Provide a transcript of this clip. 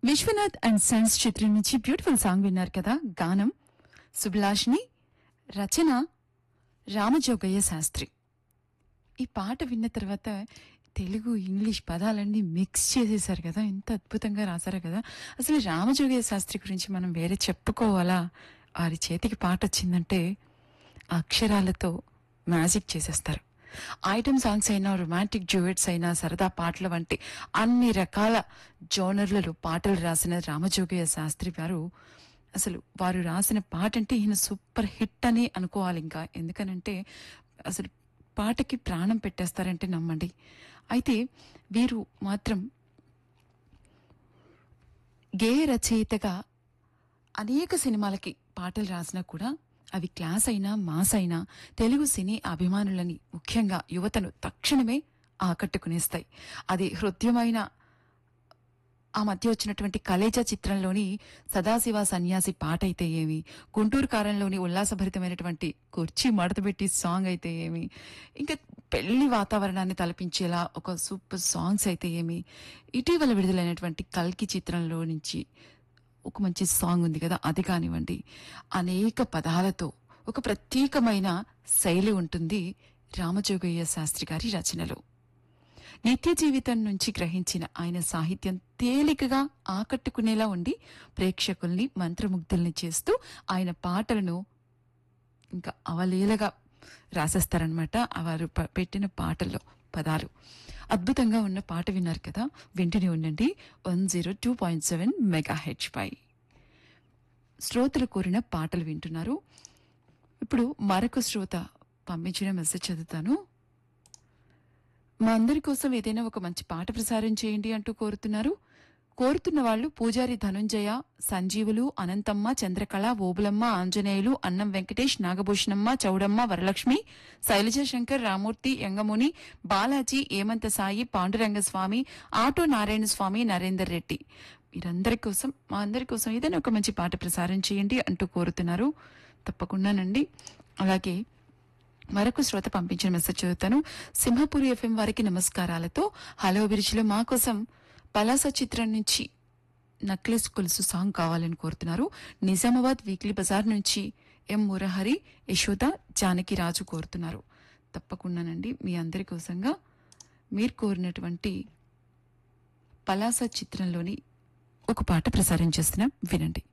Vishwanath and Sons చిత్రం నుంచి beautiful song విన్నారు కదా గానం సుభిలాష్ని రచన రామజోగయ్య శాస్త్రి ఈ పాట విన్న తర్వాత తెలుగు ఇంగ్లీష్ పదాలన్నీ మిక్స్ చేసేసారు కదా ఎంత అద్భుతంగా రాశారు కదా అసలు రామజోగయ్య శాస్త్రి గురించి మనం వేరే చెప్పుకోవాలా వారి చేతికి పాట వచ్చిందంటే ఆ అక్షరాలతో మ్యాజిక్ చేసేస్తారు ఐటమ్ సాంగ్స్ అయినా రొమాంటిక్ డ్యూయట్స్ అయినా సరదా పాటల వంటి అన్ని రకాల జోనర్లలో పాటలు రాసిన రామజోగయ్య శాస్త్రి గారు అసలు వారు రాసిన పాట అంటే ఈయన సూపర్ హిట్ అని అనుకోవాలి ఇంకా ఎందుకనంటే అసలు పాటకి ప్రాణం పెట్టేస్తారంటే నమ్మండి అయితే వీరు మాత్రం గేయ రచయితగా అనేక సినిమాలకి పాటలు రాసినా కూడా అవి క్లాస్ అయినా మాస్ అయినా తెలుగు సినీ అభిమానులని ముఖ్యంగా యువతను తక్షణమే ఆకట్టుకునేస్తాయి అది హృదయమైన ఆ మధ్య వచ్చినటువంటి కలేజా చిత్రంలోని సదాశివ సన్యాసి పాట అయితే ఏమి గుంటూరు కారంలోని ఉల్లాసభరితమైనటువంటి కుర్చీ మడతపెట్టి సాంగ్ అయితే ఏమి ఇంకా పెళ్లి వాతావరణాన్ని తలపించేలా ఒక సూపర్ సాంగ్స్ అయితే ఏమి ఇటీవల విడుదలైనటువంటి కల్కి చిత్రంలో నుంచి ఒక మంచి సాంగ్ ఉంది కదా అది కానివ్వండి అనేక పదాలతో ఒక ప్రత్యేకమైన శైలి ఉంటుంది రామజోగయ్య శాస్త్రి గారి రచనలో నిత్య జీవితం నుంచి గ్రహించిన ఆయన సాహిత్యం తేలికగా ఆకట్టుకునేలా ఉండి ప్రేక్షకుల్ని మంత్రముగ్ధుల్ని చేస్తూ ఆయన పాటలను ఇంకా అవలీలగా రాసేస్తారనమాట వారు ప- పెట్టిన పాటల్లో పదాలు అద్భుతంగా ఉన్న పాట విన్నారు కదా వింటూనే ఉండండి one zero two point seven megahertz పై శ్రోతలు కోరిన పాటలు వింటున్నారు ఇప్పుడు మరొక శ్రోత పంపించిన మెసేజ్ చదువుతాను మా అందరి కోసం ఏదైనా ఒక మంచి పాట ప్రసారం చేయండి అంటూ కోరుతున్నారు కోరుతున్న వాళ్ళు పూజారి ధనుంజయ సంజీవులు అనంతమ్మ చంద్రకళ ఓబులమ్మ ఆంజనేయులు అన్నం వెంకటేష్ నాగభూషణమ్మ చౌడమ్మ వరలక్ష్మి శైలజ శంకర్ రామూర్తి యంగముని బాలాజీ ఏమంత సాయి పాండురంగ స్వామి ఆటో నారాయణ స్వామి నరేందర్ రెడ్డి వీరందరి కోసం మా అందరి కోసం ఏదైనా ఒక మంచి పాట ప్రసారం చేయండి అంటూ కోరుతున్నారు తప్పకుండానండి అలాగే మరొక శ్రోత పంపించిన మెసేజ్ చదువుతాను సింహపురి ఎఫ్ఎం వారికి నమస్కారాలతో హలో అభిరుచిలో మా కోసం పలాస చిత్రం నుంచి నక్లెస్ కొలుసు సాంగ్ కావాలని కోరుతున్నారు నిజామాబాద్ వీక్లీ బజార్ నుంచి ఎం మురహరి యశోద జానకి రాజు కోరుతున్నారు తప్పకుండానండి మీ అందరి కోసంగా మీరు కోరినటువంటి పలాస చిత్రంలోని ఒక పాట ప్రసారం చేస్తున్నాం వినండి